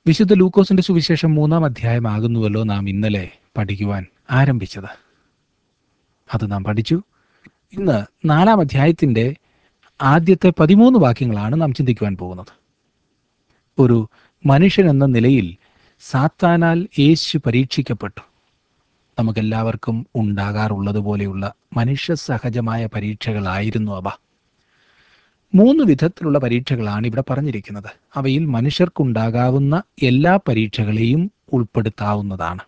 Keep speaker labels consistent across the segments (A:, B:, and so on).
A: വിശുദ്ധ ലൂക്കോസിന്റെ സുവിശേഷം മൂന്നാം അധ്യായമാകുന്നുവല്ലോ നാം ഇന്നലെ പഠിക്കുവാൻ ആരംഭിച്ചത് അത് നാം പഠിച്ചു ഇന്ന് നാലാം അധ്യായത്തിന്റെ ആദ്യത്തെ പതിമൂന്ന് വാക്യങ്ങളാണ് നാം ചിന്തിക്കുവാൻ പോകുന്നത് ഒരു മനുഷ്യൻ എന്ന നിലയിൽ സാത്താനാൽ യേശു പരീക്ഷിക്കപ്പെട്ടു നമുക്കെല്ലാവർക്കും ഉണ്ടാകാറുള്ളത് പോലെയുള്ള മനുഷ്യ സഹജമായ പരീക്ഷകളായിരുന്നു അവ മൂന്ന് വിധത്തിലുള്ള പരീക്ഷകളാണ് ഇവിടെ പറഞ്ഞിരിക്കുന്നത് അവയിൽ മനുഷ്യർക്കുണ്ടാകാവുന്ന എല്ലാ പരീക്ഷകളെയും ഉൾപ്പെടുത്താവുന്നതാണ്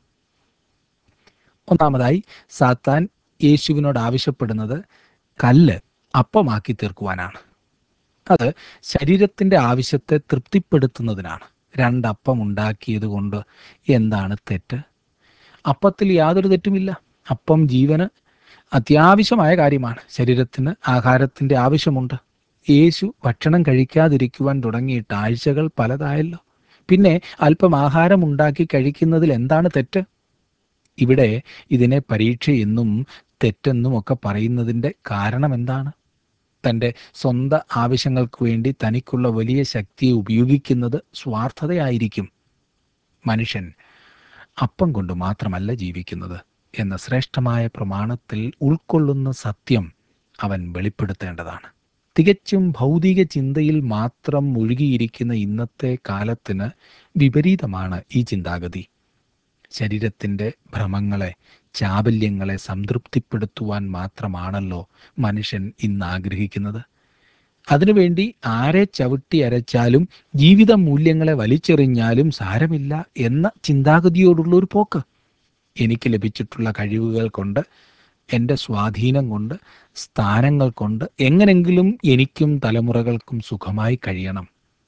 A: ഒന്നാമതായി സാത്താൻ യേശുവിനോട് ആവശ്യപ്പെടുന്നത് കല്ല് അപ്പമാക്കി തീർക്കുവാനാണ് അത് ശരീരത്തിന്റെ ആവശ്യത്തെ തൃപ്തിപ്പെടുത്തുന്നതിനാണ് രണ്ടപ്പം ഉണ്ടാക്കിയത് കൊണ്ട് എന്താണ് തെറ്റ് അപ്പത്തിൽ യാതൊരു തെറ്റുമില്ല അപ്പം ജീവന് അത്യാവശ്യമായ കാര്യമാണ് ശരീരത്തിന് ആഹാരത്തിന്റെ ആവശ്യമുണ്ട് യേശു ഭക്ഷണം കഴിക്കാതിരിക്കുവാൻ തുടങ്ങിയിട്ട് ആഴ്ചകൾ പലതായല്ലോ പിന്നെ അല്പം ആഹാരം ഉണ്ടാക്കി കഴിക്കുന്നതിൽ എന്താണ് തെറ്റ് ഇവിടെ ഇതിനെ പരീക്ഷ എന്നും തെറ്റെന്നും ഒക്കെ പറയുന്നതിൻ്റെ കാരണം എന്താണ് തൻ്റെ സ്വന്തം ആവശ്യങ്ങൾക്ക് വേണ്ടി തനിക്കുള്ള വലിയ ശക്തിയെ ഉപയോഗിക്കുന്നത് സ്വാർത്ഥതയായിരിക്കും മനുഷ്യൻ അപ്പം കൊണ്ട് മാത്രമല്ല ജീവിക്കുന്നത് എന്ന ശ്രേഷ്ഠമായ പ്രമാണത്തിൽ ഉൾക്കൊള്ളുന്ന സത്യം അവൻ വെളിപ്പെടുത്തേണ്ടതാണ് തികച്ചും ഭൗതിക ചിന്തയിൽ മാത്രം മുഴുകിയിരിക്കുന്ന ഇന്നത്തെ കാലത്തിന് വിപരീതമാണ് ഈ ചിന്താഗതി ശരീരത്തിൻ്റെ ഭ്രമങ്ങളെ ചാബല്യങ്ങളെ സംതൃപ്തിപ്പെടുത്തുവാൻ മാത്രമാണല്ലോ മനുഷ്യൻ ഇന്ന് ആഗ്രഹിക്കുന്നത് അതിനുവേണ്ടി ആരെ ചവിട്ടി അരച്ചാലും ജീവിത മൂല്യങ്ങളെ വലിച്ചെറിഞ്ഞാലും സാരമില്ല എന്ന ചിന്താഗതിയോടുള്ള ഒരു പോക്ക് എനിക്ക് ലഭിച്ചിട്ടുള്ള കഴിവുകൾ കൊണ്ട് എൻ്റെ സ്വാധീനം കൊണ്ട് സ്ഥാനങ്ങൾ കൊണ്ട് എങ്ങനെങ്കിലും എനിക്കും തലമുറകൾക്കും സുഖമായി കഴിയണം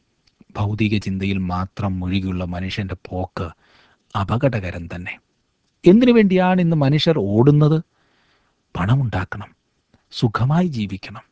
A: ഭൗതിക ചിന്തയിൽ മാത്രം മുഴുകിയുള്ള മനുഷ്യൻ്റെ പോക്ക് അപകടകരം തന്നെ എന്തിനു വേണ്ടിയാണ് ഇന്ന് മനുഷ്യർ ഓടുന്നത് പണമുണ്ടാക്കണം സുഖമായി ജീവിക്കണം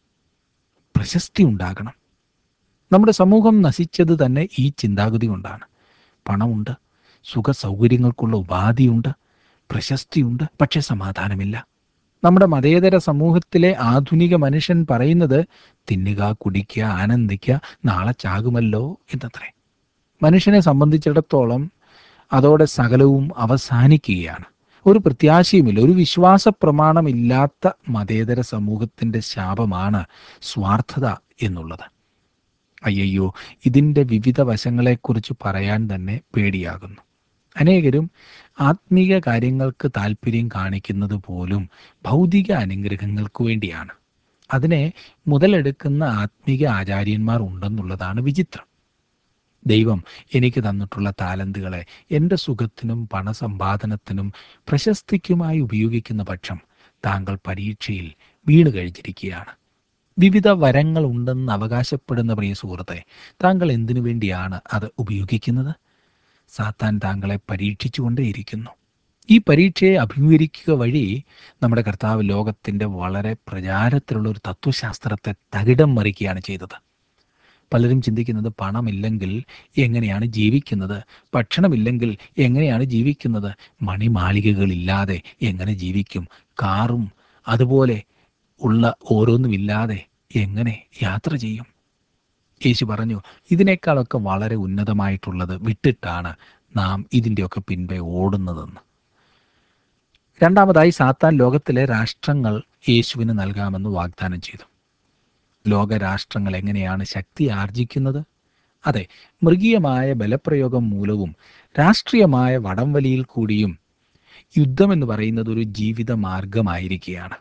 A: പ്രശസ്തി ഉണ്ടാകണം നമ്മുടെ സമൂഹം നശിച്ചത് തന്നെ ഈ ചിന്താഗതി കൊണ്ടാണ് പണമുണ്ട് സുഖ സൗകര്യങ്ങൾക്കുള്ള ഉപാധിയുണ്ട് പ്രശസ്തിയുണ്ട് പക്ഷെ സമാധാനമില്ല നമ്മുടെ മതേതര സമൂഹത്തിലെ ആധുനിക മനുഷ്യൻ പറയുന്നത് തിന്നുക കുടിക്കുക ആനന്ദിക്കുക നാളെ ചാകുമല്ലോ എന്നത്രേ മനുഷ്യനെ സംബന്ധിച്ചിടത്തോളം അതോടെ സകലവും അവസാനിക്കുകയാണ് ഒരു പ്രത്യാശയുമില്ല ഒരു വിശ്വാസ പ്രമാണമില്ലാത്ത മതേതര സമൂഹത്തിന്റെ ശാപമാണ് സ്വാർത്ഥത എന്നുള്ളത് അയ്യയ്യോ ഇതിൻ്റെ വിവിധ വശങ്ങളെക്കുറിച്ച് പറയാൻ തന്നെ പേടിയാകുന്നു അനേകരും ആത്മീക കാര്യങ്ങൾക്ക് താല്പര്യം കാണിക്കുന്നത് പോലും ഭൗതിക അനുഗ്രഹങ്ങൾക്ക് വേണ്ടിയാണ് അതിനെ മുതലെടുക്കുന്ന ആത്മീക ആചാര്യന്മാർ ഉണ്ടെന്നുള്ളതാണ് വിചിത്രം ദൈവം എനിക്ക് തന്നിട്ടുള്ള താലന്തുകളെ എൻ്റെ സുഖത്തിനും പണസമ്പാദനത്തിനും പ്രശസ്തിക്കുമായി ഉപയോഗിക്കുന്ന പക്ഷം താങ്കൾ പരീക്ഷയിൽ വീണ് കഴിച്ചിരിക്കുകയാണ് വിവിധ വരങ്ങൾ ഉണ്ടെന്ന് അവകാശപ്പെടുന്ന പ്രിയ സുഹൃത്തെ താങ്കൾ എന്തിനു വേണ്ടിയാണ് അത് ഉപയോഗിക്കുന്നത് സാത്താൻ താങ്കളെ പരീക്ഷിച്ചുകൊണ്ടേയിരിക്കുന്നു ഈ പരീക്ഷയെ അഭിമുഖീകരിക്കുക വഴി നമ്മുടെ കർത്താവ് ലോകത്തിൻ്റെ വളരെ പ്രചാരത്തിലുള്ള ഒരു തത്വശാസ്ത്രത്തെ തകിടം മറിക്കുകയാണ് ചെയ്തത് പലരും ചിന്തിക്കുന്നത് പണമില്ലെങ്കിൽ എങ്ങനെയാണ് ജീവിക്കുന്നത് ഭക്ഷണമില്ലെങ്കിൽ എങ്ങനെയാണ് ജീവിക്കുന്നത് മണിമാളികകളില്ലാതെ എങ്ങനെ ജീവിക്കും കാറും അതുപോലെ ഉള്ള ഓരോന്നുമില്ലാതെ എങ്ങനെ യാത്ര ചെയ്യും യേശു പറഞ്ഞു ഇതിനേക്കാളൊക്കെ വളരെ ഉന്നതമായിട്ടുള്ളത് വിട്ടിട്ടാണ് നാം ഇതിൻ്റെയൊക്കെ പിൻപേ ഓടുന്നതെന്ന് രണ്ടാമതായി സാത്താൻ ലോകത്തിലെ രാഷ്ട്രങ്ങൾ യേശുവിന് നൽകാമെന്ന് വാഗ്ദാനം ചെയ്തു ലോകരാഷ്ട്രങ്ങൾ എങ്ങനെയാണ് ശക്തി ആർജിക്കുന്നത് അതെ മൃഗീയമായ ബലപ്രയോഗം മൂലവും രാഷ്ട്രീയമായ വടംവലിയിൽ കൂടിയും യുദ്ധം എന്ന് പറയുന്നത് ഒരു ജീവിത മാർഗമായിരിക്കുകയാണ്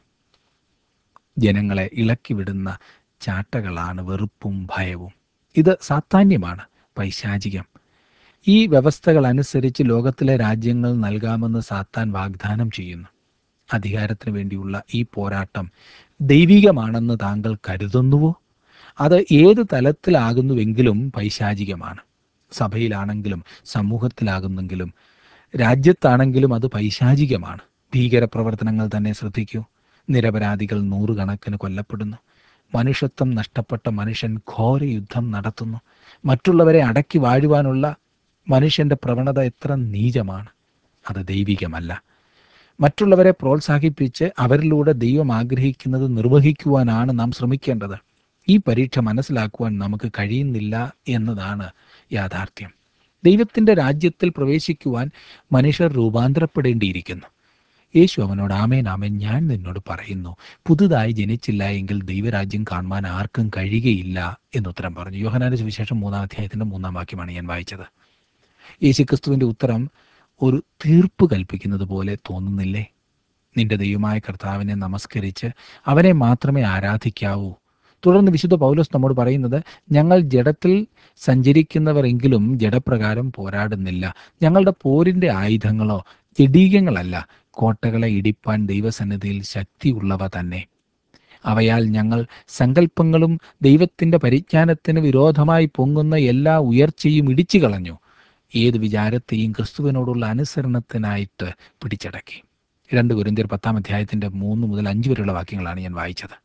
A: ജനങ്ങളെ ഇളക്കിവിടുന്ന ചാട്ടകളാണ് വെറുപ്പും ഭയവും ഇത് സാത്താന്യമാണ് പൈശാചികം ഈ വ്യവസ്ഥകൾ അനുസരിച്ച് ലോകത്തിലെ രാജ്യങ്ങൾ നൽകാമെന്ന് സാത്താൻ വാഗ്ദാനം ചെയ്യുന്നു അധികാരത്തിന് വേണ്ടിയുള്ള ഈ പോരാട്ടം ദൈവികമാണെന്ന് താങ്കൾ കരുതുന്നുവോ അത് ഏത് തലത്തിലാകുന്നുവെങ്കിലും പൈശാചികമാണ് സഭയിലാണെങ്കിലും സമൂഹത്തിലാകുന്നെങ്കിലും രാജ്യത്താണെങ്കിലും അത് പൈശാചികമാണ് ഭീകരപ്രവർത്തനങ്ങൾ തന്നെ ശ്രദ്ധിക്കൂ നിരപരാധികൾ നൂറുകണക്കിന് കൊല്ലപ്പെടുന്നു മനുഷ്യത്വം നഷ്ടപ്പെട്ട മനുഷ്യൻ ഘോര യുദ്ധം നടത്തുന്നു മറ്റുള്ളവരെ അടക്കി വാഴുവാനുള്ള മനുഷ്യന്റെ പ്രവണത എത്ര നീചമാണ് അത് ദൈവികമല്ല മറ്റുള്ളവരെ പ്രോത്സാഹിപ്പിച്ച് അവരിലൂടെ ദൈവം ആഗ്രഹിക്കുന്നത് നിർവഹിക്കുവാനാണ് നാം ശ്രമിക്കേണ്ടത് ഈ പരീക്ഷ മനസ്സിലാക്കുവാൻ നമുക്ക് കഴിയുന്നില്ല എന്നതാണ് യാഥാർത്ഥ്യം ദൈവത്തിൻ്റെ രാജ്യത്തിൽ പ്രവേശിക്കുവാൻ മനുഷ്യർ രൂപാന്തരപ്പെടേണ്ടിയിരിക്കുന്നു യേശു അവനോട് ആമേൻ ആമേൻ ഞാൻ നിന്നോട് പറയുന്നു പുതുതായി ജനിച്ചില്ല എങ്കിൽ ദൈവരാജ്യം കാണുവാൻ ആർക്കും കഴിയുകയില്ല എന്നുത്തരം പറഞ്ഞു യോഹനാന്റെ സുവിശേഷം മൂന്നാം അധ്യായത്തിന്റെ മൂന്നാം വാക്യമാണ് ഞാൻ വായിച്ചത് യേശുക്രിസ്തുവിന്റെ ഉത്തരം ഒരു തീർപ്പ് കൽപ്പിക്കുന്നത് പോലെ തോന്നുന്നില്ലേ നിന്റെ ദൈവമായ കർത്താവിനെ നമസ്കരിച്ച് അവനെ മാത്രമേ ആരാധിക്കാവൂ തുടർന്ന് വിശുദ്ധ പൗലോസ് നമ്മോട് പറയുന്നത് ഞങ്ങൾ ജഡത്തിൽ സഞ്ചരിക്കുന്നവരെങ്കിലും ജഡപ്രകാരം പോരാടുന്നില്ല ഞങ്ങളുടെ പോരിന്റെ ആയുധങ്ങളോ ജഡീകങ്ങളല്ല കോട്ടകളെ ഇടിപ്പാൻ ദൈവസന്നിധിയിൽ ശക്തിയുള്ളവ തന്നെ അവയാൽ ഞങ്ങൾ സങ്കല്പങ്ങളും ദൈവത്തിന്റെ പരിജ്ഞാനത്തിന് വിരോധമായി പൊങ്ങുന്ന എല്ലാ ഉയർച്ചയും ഇടിച്ചു കളഞ്ഞു ഏത് വിചാരത്തെയും ക്രിസ്തുവിനോടുള്ള അനുസരണത്തിനായിട്ട് പിടിച്ചടക്കി രണ്ട് കുരിന്തിയർ പത്താം അധ്യായത്തിന്റെ മൂന്ന് മുതൽ അഞ്ച് വരെയുള്ള വാക്യങ്ങളാണ് ഞാൻ വായിച്ചത്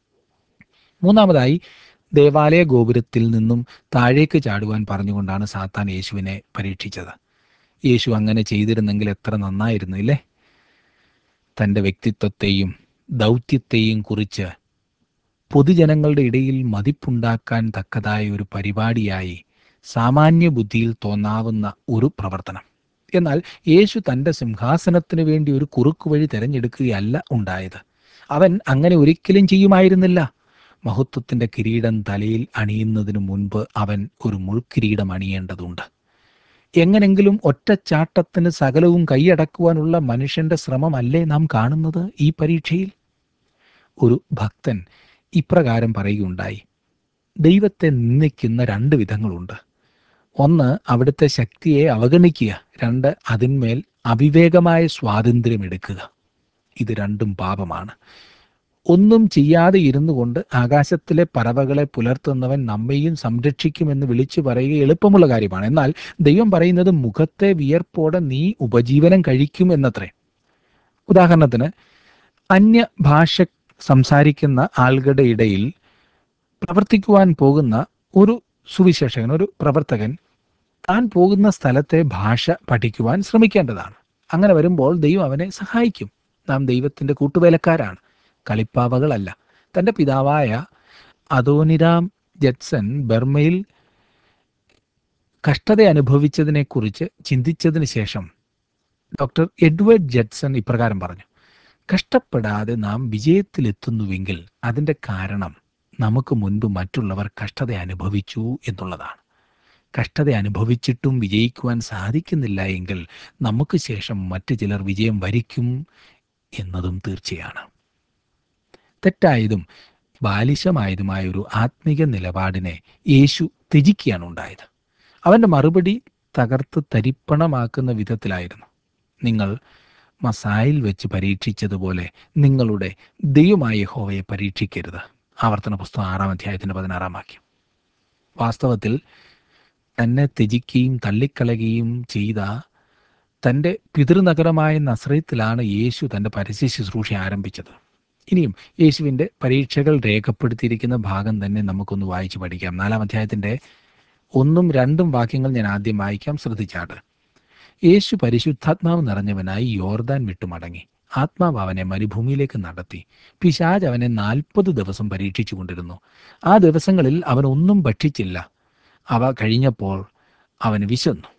A: മൂന്നാമതായി ദേവാലയ ഗോപുരത്തിൽ നിന്നും താഴേക്ക് ചാടുവാൻ പറഞ്ഞുകൊണ്ടാണ് സാത്താൻ യേശുവിനെ പരീക്ഷിച്ചത് യേശു അങ്ങനെ ചെയ്തിരുന്നെങ്കിൽ എത്ര നന്നായിരുന്നു ഇല്ലേ തൻ്റെ വ്യക്തിത്വത്തെയും ദൗത്യത്തെയും കുറിച്ച് പൊതുജനങ്ങളുടെ ഇടയിൽ മതിപ്പുണ്ടാക്കാൻ തക്കതായ ഒരു പരിപാടിയായി സാമാന്യ ബുദ്ധിയിൽ തോന്നാവുന്ന ഒരു പ്രവർത്തനം എന്നാൽ യേശു തൻ്റെ സിംഹാസനത്തിന് വേണ്ടി ഒരു കുറുക്കുവഴി തിരഞ്ഞെടുക്കുകയല്ല ഉണ്ടായത് അവൻ അങ്ങനെ ഒരിക്കലും ചെയ്യുമായിരുന്നില്ല മഹത്വത്തിൻ്റെ കിരീടം തലയിൽ അണിയുന്നതിനു മുൻപ് അവൻ ഒരു മുൾക്കിരീടം അണിയേണ്ടതുണ്ട് എങ്ങനെങ്കിലും ഒറ്റച്ചാട്ടത്തിന് സകലവും കൈയടക്കുവാനുള്ള മനുഷ്യന്റെ ശ്രമമല്ലേ നാം കാണുന്നത് ഈ പരീക്ഷയിൽ ഒരു ഭക്തൻ ഇപ്രകാരം പറയുകയുണ്ടായി ദൈവത്തെ നിന്ദിക്കുന്ന രണ്ട് വിധങ്ങളുണ്ട് ഒന്ന് അവിടുത്തെ ശക്തിയെ അവഗണിക്കുക രണ്ട് അതിന്മേൽ അവിവേകമായ സ്വാതന്ത്ര്യം എടുക്കുക ഇത് രണ്ടും പാപമാണ് ഒന്നും ചെയ്യാതെ ഇരുന്നു കൊണ്ട് ആകാശത്തിലെ പറവകളെ പുലർത്തുന്നവൻ നമ്മെയും സംരക്ഷിക്കുമെന്ന് വിളിച്ചു പറയുക എളുപ്പമുള്ള കാര്യമാണ് എന്നാൽ ദൈവം പറയുന്നത് മുഖത്തെ വിയർപ്പോടെ നീ ഉപജീവനം കഴിക്കും എന്നത്രേ ഉദാഹരണത്തിന് അന്യ ഭാഷ സംസാരിക്കുന്ന ആളുകളുടെ ഇടയിൽ പ്രവർത്തിക്കുവാൻ പോകുന്ന ഒരു സുവിശേഷകൻ ഒരു പ്രവർത്തകൻ താൻ പോകുന്ന സ്ഥലത്തെ ഭാഷ പഠിക്കുവാൻ ശ്രമിക്കേണ്ടതാണ് അങ്ങനെ വരുമ്പോൾ ദൈവം അവനെ സഹായിക്കും നാം ദൈവത്തിൻ്റെ കൂട്ടുവേലക്കാരാണ് കളിപ്പാവകളല്ല തൻ്റെ പിതാവായ അദോനിരാം ജെറ്റ്സൺ ബർമയിൽ കഷ്ടത അനുഭവിച്ചതിനെക്കുറിച്ച് ചിന്തിച്ചതിന് ശേഷം ഡോക്ടർ എഡ്വേർഡ് ജെറ്റ്സൺ ഇപ്രകാരം പറഞ്ഞു കഷ്ടപ്പെടാതെ നാം വിജയത്തിലെത്തുന്നുവെങ്കിൽ അതിൻ്റെ കാരണം നമുക്ക് മുൻപ് മറ്റുള്ളവർ കഷ്ടത അനുഭവിച്ചു എന്നുള്ളതാണ് കഷ്ടത അനുഭവിച്ചിട്ടും വിജയിക്കുവാൻ സാധിക്കുന്നില്ല എങ്കിൽ നമുക്ക് ശേഷം മറ്റു ചിലർ വിജയം വരിക്കും എന്നതും തീർച്ചയാണ് തെറ്റായതും ബാലിശമായതുമായ ഒരു ആത്മീക നിലപാടിനെ യേശു ത്യജിക്കുകയാണ് ഉണ്ടായത് അവൻ്റെ മറുപടി തകർത്ത് തരിപ്പണമാക്കുന്ന വിധത്തിലായിരുന്നു നിങ്ങൾ മസായിൽ വെച്ച് പരീക്ഷിച്ചതുപോലെ നിങ്ങളുടെ ദൈവമായ യഹോവയെ പരീക്ഷിക്കരുത് ആവർത്തന പുസ്തകം ആറാം അധ്യായത്തിൻ്റെ പതിനാറാം വാക്യം വാസ്തവത്തിൽ തന്നെ ത്യജിക്കുകയും തള്ളിക്കളയുകയും ചെയ്ത തൻ്റെ പിതൃനഗരമായ നസ്രയത്തിലാണ് യേശു തൻ്റെ പരസ്യ ശുശ്രൂഷ ആരംഭിച്ചത് ഇനിയും യേശുവിൻ്റെ പരീക്ഷകൾ രേഖപ്പെടുത്തിയിരിക്കുന്ന ഭാഗം തന്നെ നമുക്കൊന്ന് വായിച്ചു പഠിക്കാം നാലാം അധ്യായത്തിൻ്റെ ഒന്നും രണ്ടും വാക്യങ്ങൾ ഞാൻ ആദ്യം വായിക്കാം ശ്രദ്ധിച്ചാട്ട് യേശു പരിശുദ്ധാത്മാവ് നിറഞ്ഞവനായി യോർദാൻ വിട്ടു മടങ്ങി ആത്മാവ് അവനെ മരുഭൂമിയിലേക്ക് നടത്തി പിശാജ് അവനെ നാൽപ്പത് ദിവസം പരീക്ഷിച്ചു കൊണ്ടിരുന്നു ആ ദിവസങ്ങളിൽ അവൻ ഒന്നും ഭക്ഷിച്ചില്ല അവ കഴിഞ്ഞപ്പോൾ അവന് വിശന്നു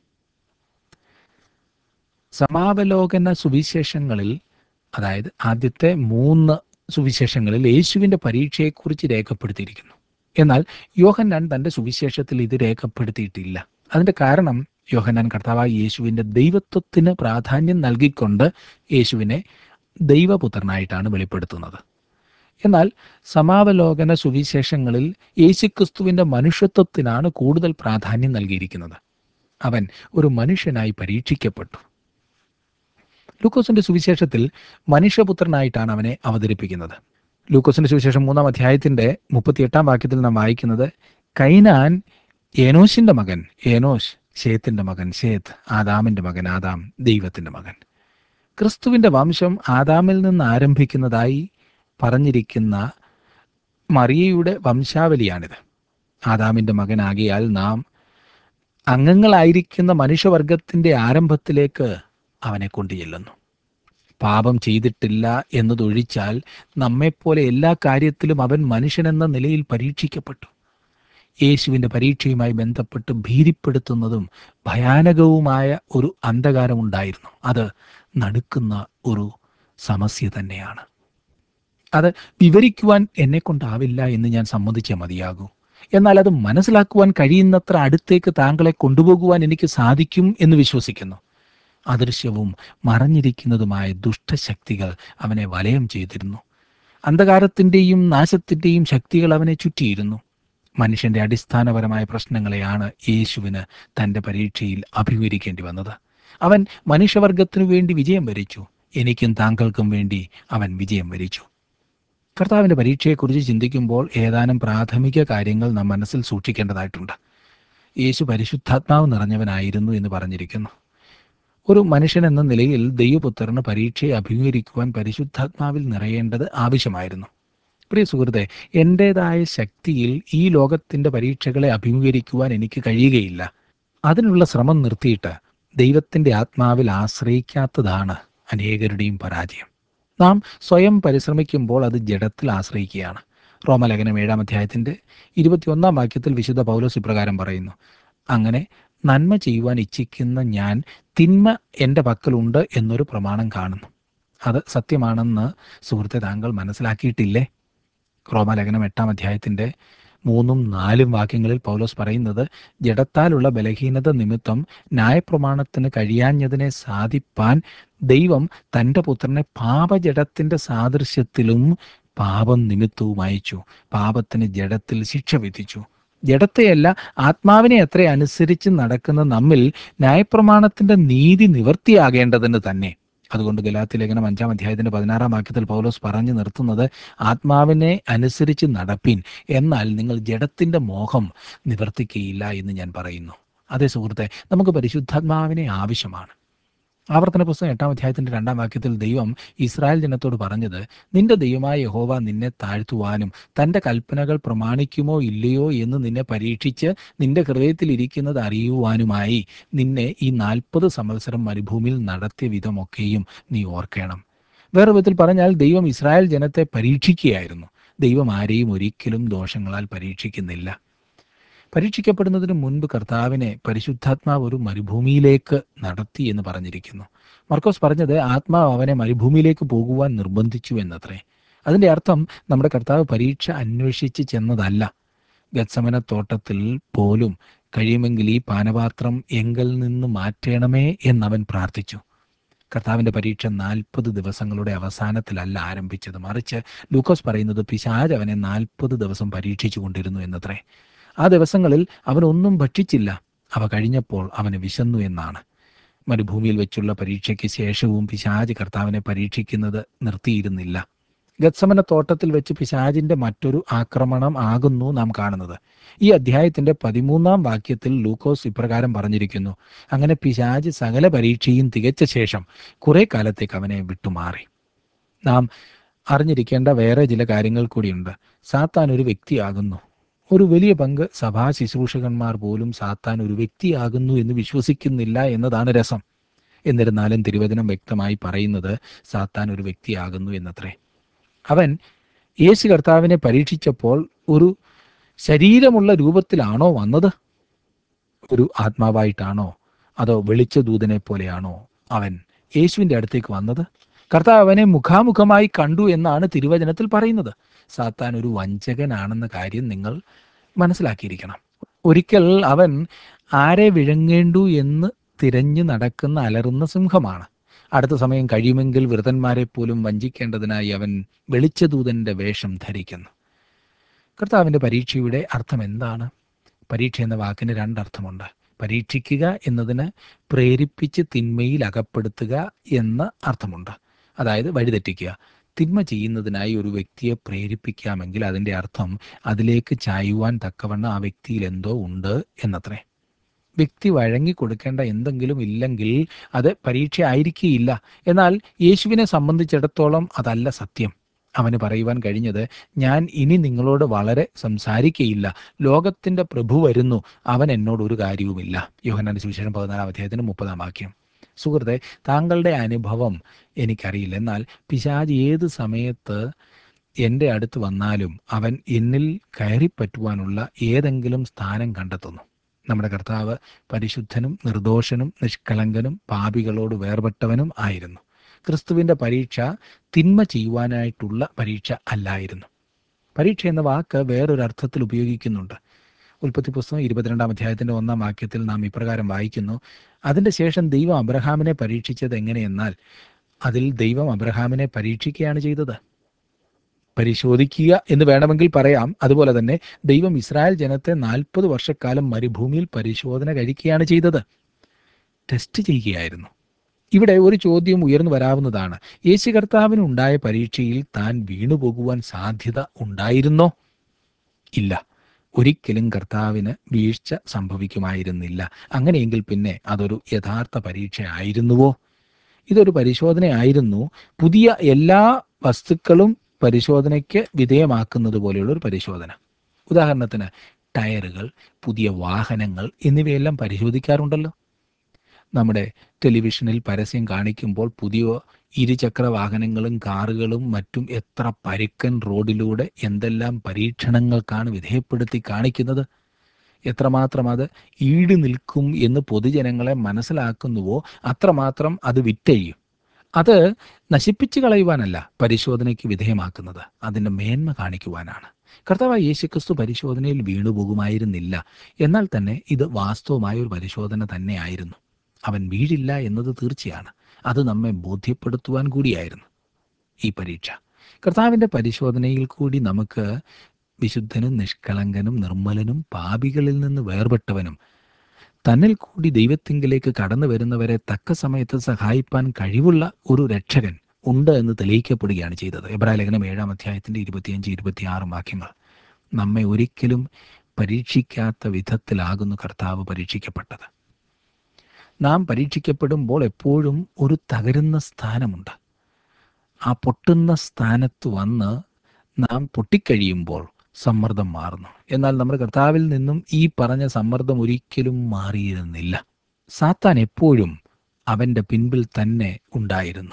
A: സമാവലോകന സുവിശേഷങ്ങളിൽ അതായത് ആദ്യത്തെ മൂന്ന് സുവിശേഷങ്ങളിൽ യേശുവിൻ്റെ പരീക്ഷയെക്കുറിച്ച് രേഖപ്പെടുത്തിയിരിക്കുന്നു എന്നാൽ യോഹന്നാൻ തൻ്റെ സുവിശേഷത്തിൽ ഇത് രേഖപ്പെടുത്തിയിട്ടില്ല അതിൻ്റെ കാരണം യോഹന്നാൻ കർത്താവായ യേശുവിൻ്റെ ദൈവത്വത്തിന് പ്രാധാന്യം നൽകിക്കൊണ്ട് യേശുവിനെ ദൈവപുത്രനായിട്ടാണ് വെളിപ്പെടുത്തുന്നത് എന്നാൽ സമാവലോകന സുവിശേഷങ്ങളിൽ യേശുക്രിസ്തുവിൻ്റെ മനുഷ്യത്വത്തിനാണ് കൂടുതൽ പ്രാധാന്യം നൽകിയിരിക്കുന്നത് അവൻ ഒരു മനുഷ്യനായി പരീക്ഷിക്കപ്പെട്ടു ലൂക്കോസിന്റെ സുവിശേഷത്തിൽ മനുഷ്യപുത്രനായിട്ടാണ് അവനെ അവതരിപ്പിക്കുന്നത് ലൂക്കോസിന്റെ സുവിശേഷം മൂന്നാം അധ്യായത്തിന്റെ മുപ്പത്തിയെട്ടാം വാക്യത്തിൽ നാം വായിക്കുന്നത് കൈനാൻ ഏനോശിന്റെ മകൻ ഏനോഷ് ഷേത്തിന്റെ മകൻ ഷേത്ത് ആദാമിന്റെ മകൻ ആദാം ദൈവത്തിന്റെ മകൻ ക്രിസ്തുവിന്റെ വംശം ആദാമിൽ നിന്ന് ആരംഭിക്കുന്നതായി പറഞ്ഞിരിക്കുന്ന മറിയയുടെ വംശാവലിയാണിത് ആദാമിന്റെ മകനാകിയാൽ നാം അംഗങ്ങളായിരിക്കുന്ന മനുഷ്യവർഗത്തിന്റെ ആരംഭത്തിലേക്ക് അവനെ കൊണ്ടുചെല്ലുന്നു പാപം ചെയ്തിട്ടില്ല എന്നതൊഴിച്ചാൽ നമ്മെപ്പോലെ എല്ലാ കാര്യത്തിലും അവൻ മനുഷ്യനെന്ന നിലയിൽ പരീക്ഷിക്കപ്പെട്ടു യേശുവിൻ്റെ പരീക്ഷയുമായി ബന്ധപ്പെട്ട് ഭീതിപ്പെടുത്തുന്നതും ഭയാനകവുമായ ഒരു അന്ധകാരമുണ്ടായിരുന്നു അത് നടുക്കുന്ന ഒരു സമസ്യ തന്നെയാണ് അത് വിവരിക്കുവാൻ എന്നെ കൊണ്ടാവില്ല എന്ന് ഞാൻ സമ്മതിച്ചേ മതിയാകൂ എന്നാൽ അത് മനസ്സിലാക്കുവാൻ കഴിയുന്നത്ര അടുത്തേക്ക് താങ്കളെ കൊണ്ടുപോകുവാൻ എനിക്ക് സാധിക്കും എന്ന് വിശ്വസിക്കുന്നു അദൃശ്യവും മറഞ്ഞിരിക്കുന്നതുമായ ദുഷ്ടശക്തികൾ അവനെ വലയം ചെയ്തിരുന്നു അന്ധകാരത്തിൻ്റെയും നാശത്തിൻ്റെയും ശക്തികൾ അവനെ ചുറ്റിയിരുന്നു മനുഷ്യന്റെ അടിസ്ഥാനപരമായ പ്രശ്നങ്ങളെയാണ് യേശുവിന് തൻ്റെ പരീക്ഷയിൽ അഭിമുഖീകരിക്കേണ്ടി വന്നത് അവൻ മനുഷ്യവർഗത്തിനു വേണ്ടി വിജയം വരിച്ചു എനിക്കും താങ്കൾക്കും വേണ്ടി അവൻ വിജയം വരിച്ചു കർത്താവിൻ്റെ പരീക്ഷയെക്കുറിച്ച് ചിന്തിക്കുമ്പോൾ ഏതാനും പ്രാഥമിക കാര്യങ്ങൾ നാം മനസ്സിൽ സൂക്ഷിക്കേണ്ടതായിട്ടുണ്ട് യേശു പരിശുദ്ധാത്മാവ് നിറഞ്ഞവനായിരുന്നു എന്ന് പറഞ്ഞിരിക്കുന്നു ഒരു മനുഷ്യൻ എന്ന നിലയിൽ ദൈവപുത്രന് പരീക്ഷയെ അഭിമുഖീകരിക്കുവാൻ പരിശുദ്ധാത്മാവിൽ നിറയേണ്ടത് ആവശ്യമായിരുന്നു പ്രിയ സുഹൃത്തെ എൻ്റേതായ ശക്തിയിൽ ഈ ലോകത്തിൻ്റെ പരീക്ഷകളെ അഭിമുഖീകരിക്കുവാൻ എനിക്ക് കഴിയുകയില്ല അതിനുള്ള ശ്രമം നിർത്തിയിട്ട് ദൈവത്തിൻ്റെ ആത്മാവിൽ ആശ്രയിക്കാത്തതാണ് അനേകരുടെയും പരാജയം നാം സ്വയം പരിശ്രമിക്കുമ്പോൾ അത് ജഡത്തിൽ ആശ്രയിക്കുകയാണ് റോമലേഖനം ഏഴാം അധ്യായത്തിൻ്റെ ഇരുപത്തിയൊന്നാം വാക്യത്തിൽ വിശുദ്ധ പൗലോസ് ഇപ്രകാരം പറയുന്നു അങ്ങനെ നന്മ ചെയ്യുവാൻ ഇച്ഛിക്കുന്ന ഞാൻ തിന്മ എൻ്റെ പക്കലുണ്ട് എന്നൊരു പ്രമാണം കാണുന്നു അത് സത്യമാണെന്ന് സുഹൃത്തെ താങ്കൾ മനസ്സിലാക്കിയിട്ടില്ലേ റോമലേഖനം എട്ടാം അധ്യായത്തിൻ്റെ മൂന്നും നാലും വാക്യങ്ങളിൽ പൗലോസ് പറയുന്നത് ജഡത്താലുള്ള ബലഹീനത നിമിത്തം ന്യായപ്രമാണത്തിന് കഴിയാഞ്ഞതിനെ സാധിപ്പാൻ ദൈവം തൻ്റെ പുത്രനെ പാപജഡത്തിൻ്റെ സാദൃശ്യത്തിലും പാപം നിമിത്തവും അയച്ചു പാപത്തിന് ജഡത്തിൽ ശിക്ഷ വിധിച്ചു ജഡത്തെയല്ല ആത്മാവിനെ എത്ര അനുസരിച്ച് നടക്കുന്ന നമ്മിൽ ന്യായപ്രമാണത്തിന്റെ നീതി നിവർത്തിയാകേണ്ടതിന് തന്നെ അതുകൊണ്ട് ഗലാത്തി ലേഖനം അഞ്ചാം അധ്യായത്തിന്റെ പതിനാറാം വാക്യത്തിൽ പൗലോസ് പറഞ്ഞു നിർത്തുന്നത് ആത്മാവിനെ അനുസരിച്ച് നടപ്പിൻ എന്നാൽ നിങ്ങൾ ജഡത്തിന്റെ മോഹം നിവർത്തിക്കയില്ല എന്ന് ഞാൻ പറയുന്നു അതേ സുഹൃത്തെ നമുക്ക് പരിശുദ്ധാത്മാവിനെ ആവശ്യമാണ് ആവർത്തന പുസ്തകം എട്ടാം അധ്യായത്തിന്റെ രണ്ടാം വാക്യത്തിൽ ദൈവം ഇസ്രായേൽ ജനത്തോട് പറഞ്ഞത് നിന്റെ ദൈവമായ യഹോവ നിന്നെ താഴ്ത്തുവാനും തന്റെ കൽപ്പനകൾ പ്രമാണിക്കുമോ ഇല്ലയോ എന്ന് നിന്നെ പരീക്ഷിച്ച് നിന്റെ ഹൃദയത്തിൽ ഇരിക്കുന്നത് അറിയുവാനുമായി നിന്നെ ഈ നാൽപ്പത് സംവത്സരം മരുഭൂമിയിൽ നടത്തിയ വിധമൊക്കെയും നീ ഓർക്കണം വേറെ വിധത്തിൽ പറഞ്ഞാൽ ദൈവം ഇസ്രായേൽ ജനത്തെ പരീക്ഷിക്കുകയായിരുന്നു ദൈവം ആരെയും ഒരിക്കലും ദോഷങ്ങളാൽ പരീക്ഷിക്കുന്നില്ല പരീക്ഷിക്കപ്പെടുന്നതിന് മുൻപ് കർത്താവിനെ പരിശുദ്ധാത്മാവ് ഒരു മരുഭൂമിയിലേക്ക് നടത്തി എന്ന് പറഞ്ഞിരിക്കുന്നു മർക്കോസ് പറഞ്ഞത് ആത്മാവ് അവനെ മരുഭൂമിയിലേക്ക് പോകുവാൻ നിർബന്ധിച്ചു എന്നത്രേ അതിൻ്റെ അർത്ഥം നമ്മുടെ കർത്താവ് പരീക്ഷ അന്വേഷിച്ച് ചെന്നതല്ല ഗത്സമന തോട്ടത്തിൽ പോലും കഴിയുമെങ്കിൽ ഈ പാനപാത്രം എങ്കിൽ നിന്ന് മാറ്റണമേ എന്നവൻ പ്രാർത്ഥിച്ചു കർത്താവിൻ്റെ പരീക്ഷ നാൽപ്പത് ദിവസങ്ങളുടെ അവസാനത്തിലല്ല ആരംഭിച്ചത് മറിച്ച് ലൂക്കോസ് പറയുന്നത് പിശാജ് അവനെ നാൽപ്പത് ദിവസം പരീക്ഷിച്ചു കൊണ്ടിരുന്നു എന്നത്രേ ആ ദിവസങ്ങളിൽ അവൻ ഒന്നും ഭക്ഷിച്ചില്ല അവ കഴിഞ്ഞപ്പോൾ അവന് വിശന്നു എന്നാണ് മരുഭൂമിയിൽ വെച്ചുള്ള പരീക്ഷയ്ക്ക് ശേഷവും പിശാജ് കർത്താവിനെ പരീക്ഷിക്കുന്നത് നിർത്തിയിരുന്നില്ല ഗത്സമന തോട്ടത്തിൽ വെച്ച് പിശാജിന്റെ മറ്റൊരു ആക്രമണം ആകുന്നു നാം കാണുന്നത് ഈ അധ്യായത്തിന്റെ പതിമൂന്നാം വാക്യത്തിൽ ലൂക്കോസ് ഇപ്രകാരം പറഞ്ഞിരിക്കുന്നു അങ്ങനെ പിശാജ് സകല പരീക്ഷയും തികച്ച ശേഷം കുറെ കാലത്തേക്ക് അവനെ വിട്ടുമാറി നാം അറിഞ്ഞിരിക്കേണ്ട വേറെ ചില കാര്യങ്ങൾ കൂടിയുണ്ട് സാത്താൻ ഒരു വ്യക്തിയാകുന്നു ഒരു വലിയ പങ്ക് സഭാ ശുശ്രൂഷകന്മാർ പോലും സാത്താൻ ഒരു വ്യക്തിയാകുന്നു എന്ന് വിശ്വസിക്കുന്നില്ല എന്നതാണ് രസം എന്നിരുന്നാലും തിരുവചനം വ്യക്തമായി പറയുന്നത് സാത്താൻ ഒരു വ്യക്തിയാകുന്നു എന്നത്രേ അവൻ യേശു കർത്താവിനെ പരീക്ഷിച്ചപ്പോൾ ഒരു ശരീരമുള്ള രൂപത്തിലാണോ വന്നത് ഒരു ആത്മാവായിട്ടാണോ അതോ വെളിച്ച ദൂതനെ പോലെയാണോ അവൻ യേശുവിൻ്റെ അടുത്തേക്ക് വന്നത് കർത്താവ് അവനെ മുഖാമുഖമായി കണ്ടു എന്നാണ് തിരുവചനത്തിൽ പറയുന്നത് സാത്താൻ ഒരു വഞ്ചകനാണെന്ന കാര്യം നിങ്ങൾ മനസ്സിലാക്കിയിരിക്കണം ഒരിക്കൽ അവൻ ആരെ വിഴങ്ങേണ്ടു എന്ന് തിരഞ്ഞു നടക്കുന്ന അലറുന്ന സിംഹമാണ് അടുത്ത സമയം കഴിയുമെങ്കിൽ വൃതന്മാരെ പോലും വഞ്ചിക്കേണ്ടതിനായി അവൻ വെളിച്ചദൂതന്റെ വേഷം ധരിക്കുന്നു കർത്താവിൻ്റെ പരീക്ഷയുടെ അർത്ഥം എന്താണ് പരീക്ഷ എന്ന വാക്കിന് രണ്ടർത്ഥമുണ്ട് പരീക്ഷിക്കുക എന്നതിന് പ്രേരിപ്പിച്ച് തിന്മയിൽ അകപ്പെടുത്തുക എന്ന അർത്ഥമുണ്ട് അതായത് വഴിതെറ്റിക്കുക തിന്മ ചെയ്യുന്നതിനായി ഒരു വ്യക്തിയെ പ്രേരിപ്പിക്കാമെങ്കിൽ അതിൻ്റെ അർത്ഥം അതിലേക്ക് ചായുവാൻ തക്കവണ്ണം ആ വ്യക്തിയിൽ എന്തോ ഉണ്ട് എന്നത്രേ വ്യക്തി വഴങ്ങി കൊടുക്കേണ്ട എന്തെങ്കിലും ഇല്ലെങ്കിൽ അത് പരീക്ഷ ആയിരിക്കുകയില്ല എന്നാൽ യേശുവിനെ സംബന്ധിച്ചിടത്തോളം അതല്ല സത്യം അവന് പറയുവാൻ കഴിഞ്ഞത് ഞാൻ ഇനി നിങ്ങളോട് വളരെ സംസാരിക്കയില്ല ലോകത്തിന്റെ പ്രഭു വരുന്നു അവൻ എന്നോട് ഒരു കാര്യവുമില്ല യോഹന്നാന്റെ സുവിശേഷം പതിനാലാം അധ്യായത്തിന് മുപ്പതാം വാക്യം സുഹൃത്തെ താങ്കളുടെ അനുഭവം എനിക്കറിയില്ല എന്നാൽ പിശാജ് ഏത് സമയത്ത് എൻ്റെ അടുത്ത് വന്നാലും അവൻ എന്നിൽ കയറിപ്പറ്റുവാനുള്ള ഏതെങ്കിലും സ്ഥാനം കണ്ടെത്തുന്നു നമ്മുടെ കർത്താവ് പരിശുദ്ധനും നിർദോഷനും നിഷ്കളങ്കനും പാപികളോട് വേർപെട്ടവനും ആയിരുന്നു ക്രിസ്തുവിൻ്റെ പരീക്ഷ തിന്മ ചെയ്യുവാനായിട്ടുള്ള പരീക്ഷ അല്ലായിരുന്നു പരീക്ഷ എന്ന വാക്ക് വേറൊരു അർത്ഥത്തിൽ ഉപയോഗിക്കുന്നുണ്ട് ഉൽപ്പത്തി പുസ്തകം ഇരുപത്തിരണ്ടാം അധ്യായത്തിന്റെ ഒന്നാം വാക്യത്തിൽ നാം ഇപ്രകാരം വായിക്കുന്നു അതിന്റെ ശേഷം ദൈവം അബ്രഹാമിനെ പരീക്ഷിച്ചത് എങ്ങനെയെന്നാൽ അതിൽ ദൈവം അബ്രഹാമിനെ പരീക്ഷിക്കുകയാണ് ചെയ്തത് പരിശോധിക്കുക എന്ന് വേണമെങ്കിൽ പറയാം അതുപോലെ തന്നെ ദൈവം ഇസ്രായേൽ ജനത്തെ നാൽപ്പത് വർഷക്കാലം മരുഭൂമിയിൽ പരിശോധന കഴിക്കുകയാണ് ചെയ്തത് ടെസ്റ്റ് ചെയ്യുകയായിരുന്നു ഇവിടെ ഒരു ചോദ്യം ഉയർന്നു വരാവുന്നതാണ് യേശു കർത്താവിന് ഉണ്ടായ പരീക്ഷയിൽ താൻ വീണുപോകുവാൻ സാധ്യത ഉണ്ടായിരുന്നോ ഇല്ല ഒരിക്കലും കർത്താവിന് വീഴ്ച സംഭവിക്കുമായിരുന്നില്ല അങ്ങനെയെങ്കിൽ പിന്നെ അതൊരു യഥാർത്ഥ പരീക്ഷ ആയിരുന്നുവോ ഇതൊരു പരിശോധനയായിരുന്നു പുതിയ എല്ലാ വസ്തുക്കളും പരിശോധനയ്ക്ക് വിധേയമാക്കുന്നത് പോലെയുള്ള ഒരു പരിശോധന ഉദാഹരണത്തിന് ടയറുകൾ പുതിയ വാഹനങ്ങൾ എന്നിവയെല്ലാം പരിശോധിക്കാറുണ്ടല്ലോ നമ്മുടെ ടെലിവിഷനിൽ പരസ്യം കാണിക്കുമ്പോൾ പുതിയ ഇരുചക്ര വാഹനങ്ങളും കാറുകളും മറ്റും എത്ര പരുക്കൻ റോഡിലൂടെ എന്തെല്ലാം പരീക്ഷണങ്ങൾക്കാണ് വിധേയപ്പെടുത്തി കാണിക്കുന്നത് എത്രമാത്രം അത് ഈട് നിൽക്കും എന്ന് പൊതുജനങ്ങളെ മനസ്സിലാക്കുന്നുവോ അത്രമാത്രം അത് വിറ്റഴിയും അത് നശിപ്പിച്ചു കളയുവാനല്ല പരിശോധനയ്ക്ക് വിധേയമാക്കുന്നത് അതിൻ്റെ മേന്മ കാണിക്കുവാനാണ് കർത്താവ് യേശുക്രിസ്തു പരിശോധനയിൽ വീണുപോകുമായിരുന്നില്ല എന്നാൽ തന്നെ ഇത് വാസ്തവമായ ഒരു പരിശോധന തന്നെയായിരുന്നു അവൻ വീഴില്ല എന്നത് തീർച്ചയാണ് അത് നമ്മെ ബോധ്യപ്പെടുത്തുവാൻ കൂടിയായിരുന്നു ഈ പരീക്ഷ കർത്താവിൻ്റെ പരിശോധനയിൽ കൂടി നമുക്ക് വിശുദ്ധനും നിഷ്കളങ്കനും നിർമ്മലനും പാപികളിൽ നിന്ന് വേർപെട്ടവനും തന്നിൽ കൂടി ദൈവത്തിങ്കിലേക്ക് കടന്നു വരുന്നവരെ തക്ക സമയത്ത് സഹായിപ്പാൻ കഴിവുള്ള ഒരു രക്ഷകൻ ഉണ്ട് എന്ന് തെളിയിക്കപ്പെടുകയാണ് ചെയ്തത് എബ്രായ ലേഖനം ഏഴാം അധ്യായത്തിന്റെ ഇരുപത്തിയഞ്ച് ഇരുപത്തിയാറും വാക്യങ്ങൾ നമ്മെ ഒരിക്കലും പരീക്ഷിക്കാത്ത വിധത്തിലാകുന്നു കർത്താവ് പരീക്ഷിക്കപ്പെട്ടത് നാം പരീക്ഷിക്കപ്പെടുമ്പോൾ എപ്പോഴും ഒരു തകരുന്ന സ്ഥാനമുണ്ട് ആ പൊട്ടുന്ന സ്ഥാനത്ത് വന്ന് നാം പൊട്ടിക്കഴിയുമ്പോൾ സമ്മർദ്ദം മാറുന്നു എന്നാൽ നമ്മുടെ കർത്താവിൽ നിന്നും ഈ പറഞ്ഞ സമ്മർദ്ദം ഒരിക്കലും മാറിയിരുന്നില്ല സാത്താൻ എപ്പോഴും അവൻ്റെ പിൻപിൽ തന്നെ ഉണ്ടായിരുന്നു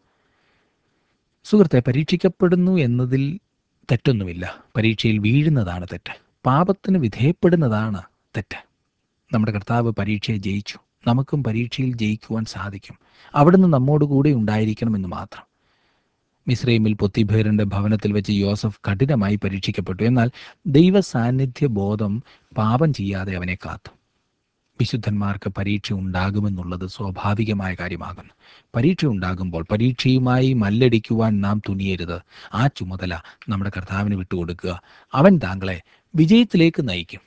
A: സുഹൃത്തെ പരീക്ഷിക്കപ്പെടുന്നു എന്നതിൽ തെറ്റൊന്നുമില്ല പരീക്ഷയിൽ വീഴുന്നതാണ് തെറ്റ് പാപത്തിന് വിധേയപ്പെടുന്നതാണ് തെറ്റ് നമ്മുടെ കർത്താവ് പരീക്ഷയെ ജയിച്ചു നമുക്കും പരീക്ഷയിൽ ജയിക്കുവാൻ സാധിക്കും അവിടുന്ന് നമ്മോട് കൂടെ ഉണ്ടായിരിക്കണമെന്ന് മാത്രം മിസ്രൈമിൽ പൊത്തിഭേറിന്റെ ഭവനത്തിൽ വെച്ച് യോസഫ് കഠിനമായി പരീക്ഷിക്കപ്പെട്ടു എന്നാൽ ദൈവ സാന്നിധ്യ ബോധം പാപം ചെയ്യാതെ അവനെ കാത്തു വിശുദ്ധന്മാർക്ക് പരീക്ഷ ഉണ്ടാകുമെന്നുള്ളത് സ്വാഭാവികമായ കാര്യമാകുന്നു പരീക്ഷ ഉണ്ടാകുമ്പോൾ പരീക്ഷയുമായി മല്ലടിക്കുവാൻ നാം തുനിയരുത് ആ ചുമതല നമ്മുടെ കർത്താവിന് വിട്ടുകൊടുക്കുക അവൻ താങ്കളെ വിജയത്തിലേക്ക് നയിക്കും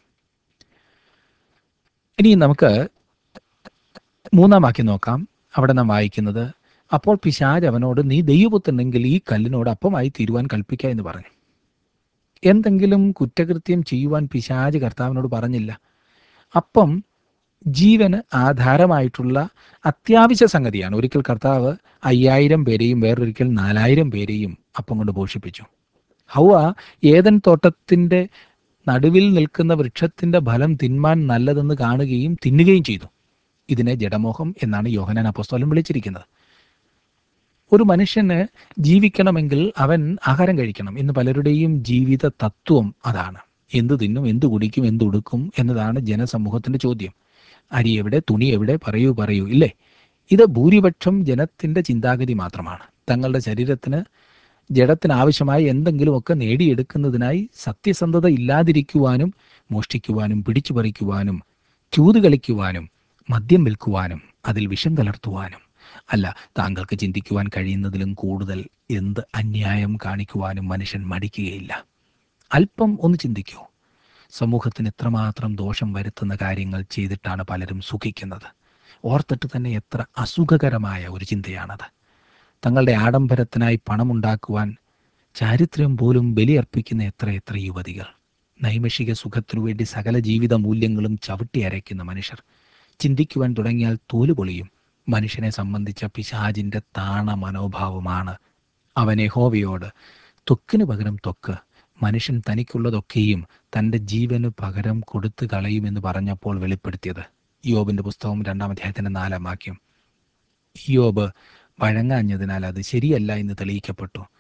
A: ഇനി നമുക്ക് മൂന്നാം വാക്യം നോക്കാം അവിടെ നാം വായിക്കുന്നത് അപ്പോൾ പിശാജ് അവനോട് നീ ദൈവപുത്രനെങ്കിൽ ഈ കല്ലിനോട് അപ്പമായി തീരുവാൻ കൽപ്പിക്ക എന്ന് പറഞ്ഞു എന്തെങ്കിലും കുറ്റകൃത്യം ചെയ്യുവാൻ പിശാജ് കർത്താവിനോട് പറഞ്ഞില്ല അപ്പം ജീവന് ആധാരമായിട്ടുള്ള അത്യാവശ്യ സംഗതിയാണ് ഒരിക്കൽ കർത്താവ് അയ്യായിരം പേരെയും വേറൊരിക്കൽ നാലായിരം പേരെയും അപ്പം കൊണ്ട് പോഷിപ്പിച്ചു ഹൗവ ഏതൻ തോട്ടത്തിന്റെ നടുവിൽ നിൽക്കുന്ന വൃക്ഷത്തിന്റെ ഫലം തിന്മാൻ നല്ലതെന്ന് കാണുകയും തിന്നുകയും ചെയ്തു ഇതിനെ ജഡമോഹം എന്നാണ് യോഹനാൻ അപ്പോസ്തോലൻ വിളിച്ചിരിക്കുന്നത് ഒരു മനുഷ്യന് ജീവിക്കണമെങ്കിൽ അവൻ ആഹാരം കഴിക്കണം ഇന്ന് പലരുടെയും ജീവിത തത്വം അതാണ് എന്ത് തിന്നും എന്ത് കുടിക്കും എന്ത് ഉടുക്കും എന്നതാണ് ജനസമൂഹത്തിന്റെ ചോദ്യം അരി എവിടെ തുണി എവിടെ പറയൂ പറയൂ ഇല്ലേ ഇത് ഭൂരിപക്ഷം ജനത്തിന്റെ ചിന്താഗതി മാത്രമാണ് തങ്ങളുടെ ശരീരത്തിന് ജഡത്തിന് ആവശ്യമായ എന്തെങ്കിലുമൊക്കെ നേടിയെടുക്കുന്നതിനായി സത്യസന്ധത ഇല്ലാതിരിക്കുവാനും മോഷ്ടിക്കുവാനും പിടിച്ചു പറിക്കുവാനും ചൂത് കളിക്കുവാനും മദ്യം വിൽക്കുവാനും അതിൽ വിഷം കലർത്തുവാനും അല്ല താങ്കൾക്ക് ചിന്തിക്കുവാൻ കഴിയുന്നതിലും കൂടുതൽ എന്ത് അന്യായം കാണിക്കുവാനും മനുഷ്യൻ മടിക്കുകയില്ല അല്പം ഒന്ന് ചിന്തിക്കൂ സമൂഹത്തിന് എത്രമാത്രം ദോഷം വരുത്തുന്ന കാര്യങ്ങൾ ചെയ്തിട്ടാണ് പലരും സുഖിക്കുന്നത് ഓർത്തിട്ട് തന്നെ എത്ര അസുഖകരമായ ഒരു ചിന്തയാണത് തങ്ങളുടെ ആഡംബരത്തിനായി പണമുണ്ടാക്കുവാൻ ചാരിത്രം പോലും ബലിയർപ്പിക്കുന്ന എത്ര എത്ര യുവതികൾ നൈമിഷിക സുഖത്തിനു വേണ്ടി സകല ജീവിത മൂല്യങ്ങളും ചവിട്ടി അരയ്ക്കുന്ന മനുഷ്യർ ചിന്തിക്കുവാൻ തുടങ്ങിയാൽ തോലുപൊളിയും മനുഷ്യനെ സംബന്ധിച്ച പിശാജിന്റെ താണ മനോഭാവമാണ് അവനെ ഹോവയോട് ത്വക്കിന് പകരം ത്വക്ക് മനുഷ്യൻ തനിക്കുള്ളതൊക്കെയും തൻ്റെ ജീവന് പകരം കൊടുത്തു കളയുമെന്ന് പറഞ്ഞപ്പോൾ വെളിപ്പെടുത്തിയത് യോബിന്റെ പുസ്തകം രണ്ടാം അധ്യായത്തിന്റെ നാലാം വാക്യം യോബ് വഴങ്ങാഞ്ഞതിനാൽ അത് ശരിയല്ല എന്ന് തെളിയിക്കപ്പെട്ടു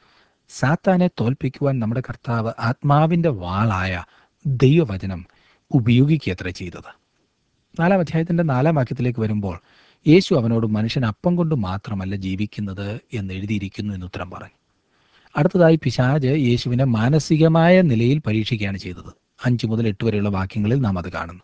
A: സാത്താനെ തോൽപ്പിക്കുവാൻ നമ്മുടെ കർത്താവ് ആത്മാവിൻ്റെ വാളായ ദൈവവചനം ഉപയോഗിക്കുകയത്ര ചെയ്തത് നാലാം അധ്യായത്തിൻ്റെ നാലാം വാക്യത്തിലേക്ക് വരുമ്പോൾ യേശു അവനോട് മനുഷ്യൻ അപ്പം കൊണ്ട് മാത്രമല്ല ജീവിക്കുന്നത് എന്ന് എഴുതിയിരിക്കുന്നു എന്ന് ഉത്തരം പറഞ്ഞു അടുത്തതായി പിശാജ് യേശുവിനെ മാനസികമായ നിലയിൽ പരീക്ഷിക്കുകയാണ് ചെയ്തത് അഞ്ച് മുതൽ എട്ട് വരെയുള്ള വാക്യങ്ങളിൽ നാം അത് കാണുന്നു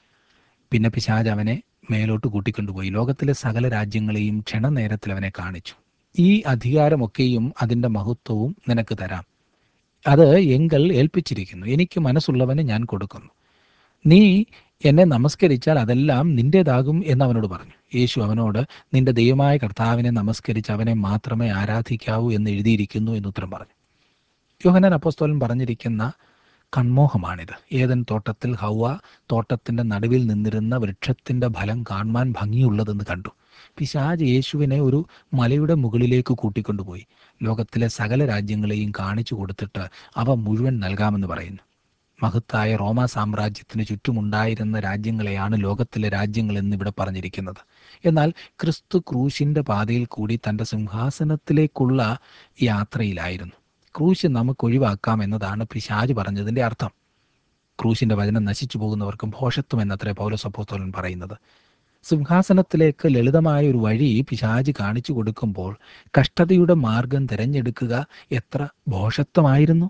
A: പിന്നെ പിശാജ് അവനെ മേലോട്ട് കൂട്ടിക്കൊണ്ടുപോയി ലോകത്തിലെ സകല രാജ്യങ്ങളെയും ക്ഷണനേരത്തിൽ അവനെ കാണിച്ചു ഈ അധികാരമൊക്കെയും അതിൻ്റെ മഹത്വവും നിനക്ക് തരാം അത് എങ്കൽ ഏൽപ്പിച്ചിരിക്കുന്നു എനിക്ക് മനസ്സുള്ളവന് ഞാൻ കൊടുക്കുന്നു നീ എന്നെ നമസ്കരിച്ചാൽ അതെല്ലാം നിന്റേതാകും എന്ന് അവനോട് പറഞ്ഞു യേശു അവനോട് നിന്റെ ദൈവമായ കർത്താവിനെ നമസ്കരിച്ച് അവനെ മാത്രമേ ആരാധിക്കാവൂ എന്ന് എഴുതിയിരിക്കുന്നു എന്ന് ഉത്തരം പറഞ്ഞു യോഹനാൻ അപ്പോസ്തോലൻ പറഞ്ഞിരിക്കുന്ന കൺമോഹമാണിത് ഏതൻ തോട്ടത്തിൽ ഹൗവ തോട്ടത്തിന്റെ നടുവിൽ നിന്നിരുന്ന വൃക്ഷത്തിന്റെ ഫലം കാണുവാൻ ഭംഗിയുള്ളതെന്ന് കണ്ടു പിശാജ് യേശുവിനെ ഒരു മലയുടെ മുകളിലേക്ക് കൂട്ടിക്കൊണ്ടുപോയി ലോകത്തിലെ സകല രാജ്യങ്ങളെയും കാണിച്ചു കൊടുത്തിട്ട് അവ മുഴുവൻ നൽകാമെന്ന് പറയുന്നു മഹത്തായ റോമ സാമ്രാജ്യത്തിന് ചുറ്റുമുണ്ടായിരുന്ന രാജ്യങ്ങളെയാണ് ലോകത്തിലെ രാജ്യങ്ങൾ എന്നിവിടെ പറഞ്ഞിരിക്കുന്നത് എന്നാൽ ക്രിസ്തു ക്രൂശിന്റെ പാതയിൽ കൂടി തൻ്റെ സിംഹാസനത്തിലേക്കുള്ള യാത്രയിലായിരുന്നു ക്രൂശ് നമുക്ക് ഒഴിവാക്കാം എന്നതാണ് പിശാജ് പറഞ്ഞതിൻ്റെ അർത്ഥം ക്രൂശിന്റെ വചനം നശിച്ചു പോകുന്നവർക്കും ഭോഷത്വം എന്നത്രേ പൗലസപ്പോസ്തോലൻ പറയുന്നത് സിംഹാസനത്തിലേക്ക് ലളിതമായ ഒരു വഴി പിശാജ് കാണിച്ചു കൊടുക്കുമ്പോൾ കഷ്ടതയുടെ മാർഗം തിരഞ്ഞെടുക്കുക എത്ര ഭോഷത്വമായിരുന്നു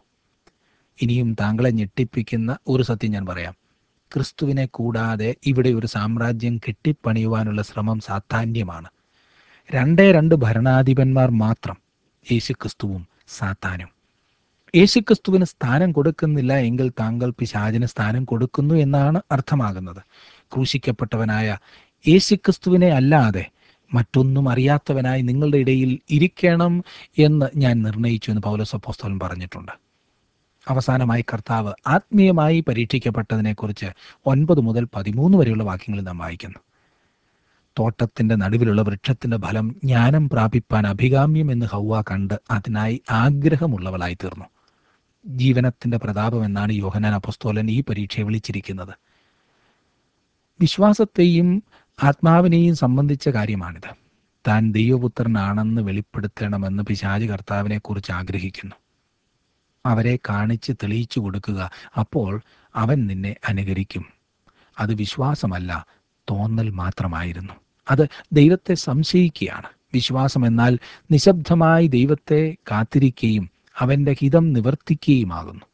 A: ഇനിയും താങ്കളെ ഞെട്ടിപ്പിക്കുന്ന ഒരു സത്യം ഞാൻ പറയാം ക്രിസ്തുവിനെ കൂടാതെ ഇവിടെ ഒരു സാമ്രാജ്യം കെട്ടിപ്പണിയുവാനുള്ള ശ്രമം സാധാന്യമാണ് രണ്ടേ രണ്ട് ഭരണാധിപന്മാർ മാത്രം യേശുക്രിസ്തുവും സാത്താനും യേശുക്രിസ്തുവിന് സ്ഥാനം കൊടുക്കുന്നില്ല എങ്കിൽ താങ്കൾ പിശാചിന് സ്ഥാനം കൊടുക്കുന്നു എന്നാണ് അർത്ഥമാകുന്നത് ക്രൂശിക്കപ്പെട്ടവനായ യേശുക്രിസ്തുവിനെ അല്ലാതെ മറ്റൊന്നും അറിയാത്തവനായി നിങ്ങളുടെ ഇടയിൽ ഇരിക്കണം എന്ന് ഞാൻ നിർണയിച്ചു എന്ന് പൗലോസ് അപ്പോസ്തലൻ പറഞ്ഞിട്ടുണ്ട് അവസാനമായി കർത്താവ് ആത്മീയമായി പരീക്ഷിക്കപ്പെട്ടതിനെക്കുറിച്ച് ഒൻപത് മുതൽ പതിമൂന്ന് വരെയുള്ള വാക്യങ്ങളിൽ നാം വായിക്കുന്നു തോട്ടത്തിന്റെ നടുവിലുള്ള വൃക്ഷത്തിന്റെ ഫലം ജ്ഞാനം പ്രാപിപ്പാൻ അഭികാമ്യം എന്ന് ഹൗവ കണ്ട് അതിനായി ആഗ്രഹമുള്ളവളായി തീർന്നു ജീവനത്തിന്റെ പ്രതാപം എന്നാണ് യോഹനാൻ അപ്പസ്തോലൻ ഈ പരീക്ഷയെ വിളിച്ചിരിക്കുന്നത് വിശ്വാസത്തെയും ആത്മാവിനെയും സംബന്ധിച്ച കാര്യമാണിത് താൻ ദൈവപുത്രനാണെന്ന് വെളിപ്പെടുത്തണമെന്ന് പിശാചി കർത്താവിനെ കുറിച്ച് ആഗ്രഹിക്കുന്നു അവരെ കാണിച്ച് തെളിയിച്ചു കൊടുക്കുക അപ്പോൾ അവൻ നിന്നെ അനുകരിക്കും അത് വിശ്വാസമല്ല തോന്നൽ മാത്രമായിരുന്നു അത് ദൈവത്തെ സംശയിക്കുകയാണ് വിശ്വാസം എന്നാൽ നിശബ്ദമായി ദൈവത്തെ കാത്തിരിക്കുകയും അവന്റെ ഹിതം നിവർത്തിക്കുകയുമാകുന്നു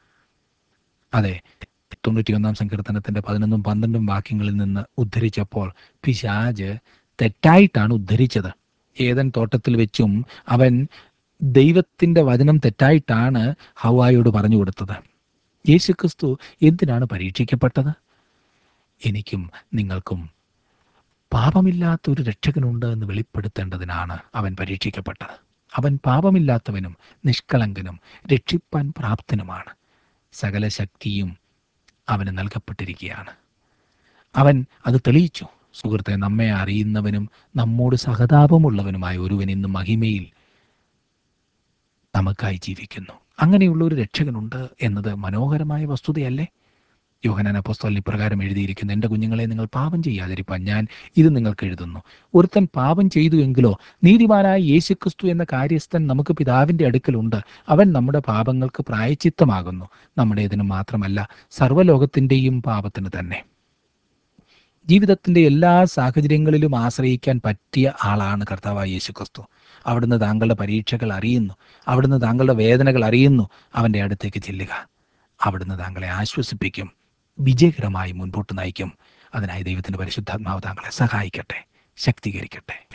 A: അതെ തൊണ്ണൂറ്റിയൊന്നാം സങ്കീർത്തനത്തിന്റെ പതിനൊന്നും പന്ത്രണ്ടും വാക്യങ്ങളിൽ നിന്ന് ഉദ്ധരിച്ചപ്പോൾ പിശാജ് തെറ്റായിട്ടാണ് ഉദ്ധരിച്ചത് ഏതൻ തോട്ടത്തിൽ വെച്ചും അവൻ ദൈവത്തിന്റെ വചനം തെറ്റായിട്ടാണ് ഹവായോട് പറഞ്ഞു കൊടുത്തത് യേശുക്രിസ്തു എന്തിനാണ് പരീക്ഷിക്കപ്പെട്ടത് എനിക്കും നിങ്ങൾക്കും പാപമില്ലാത്ത ഒരു രക്ഷകനുണ്ട് എന്ന് വെളിപ്പെടുത്തേണ്ടതിനാണ് അവൻ പരീക്ഷിക്കപ്പെട്ടത് അവൻ പാപമില്ലാത്തവനും നിഷ്കളങ്കനും രക്ഷിപ്പാൻ പ്രാപ്തനുമാണ് സകല ശക്തിയും അവന് നൽകപ്പെട്ടിരിക്കുകയാണ് അവൻ അത് തെളിയിച്ചു സുഹൃത്തെ നമ്മെ അറിയുന്നവനും നമ്മോട് സഹതാപമുള്ളവനുമായ ഒരുവൻ ഇന്ന് മഹിമയിൽ നമുക്കായി ജീവിക്കുന്നു അങ്ങനെയുള്ള ഒരു രക്ഷകനുണ്ട് എന്നത് മനോഹരമായ വസ്തുതയല്ലേ യോഹനാൻ അപ്പോസ്തോലൻ ഇപ്രകാരം എഴുതിയിരിക്കുന്നു എൻ്റെ കുഞ്ഞുങ്ങളെ നിങ്ങൾ പാപം ചെയ്യാതിരിപ്പാൻ ഞാൻ ഇത് നിങ്ങൾക്ക് എഴുതുന്നു ഒരുത്തൻ പാപം ചെയ്തു എങ്കിലോ നീതിമാനായ യേശുക്രിസ്തു എന്ന കാര്യസ്ഥൻ നമുക്ക് പിതാവിൻ്റെ അടുക്കലുണ്ട് അവൻ നമ്മുടെ പാപങ്ങൾക്ക് പ്രായച്ചിത്തമാകുന്നു നമ്മുടേതിന് മാത്രമല്ല സർവ്വലോകത്തിൻ്റെയും പാപത്തിന് തന്നെ ജീവിതത്തിൻ്റെ എല്ലാ സാഹചര്യങ്ങളിലും ആശ്രയിക്കാൻ പറ്റിയ ആളാണ് കർത്താവായ യേശുക്രിസ്തു അവിടുന്ന് താങ്കളുടെ പരീക്ഷകൾ അറിയുന്നു അവിടുന്ന് താങ്കളുടെ വേദനകൾ അറിയുന്നു അവൻ്റെ അടുത്തേക്ക് ചെല്ലുക അവിടുന്ന് താങ്കളെ ആശ്വസിപ്പിക്കും വിജയകരമായി മുൻപോട്ട് നയിക്കും അതിനായി ദൈവത്തിൻ്റെ പരിശുദ്ധാത്മാവ് താങ്കളെ സഹായിക്കട്ടെ ശക്തീകരിക്കട്ടെ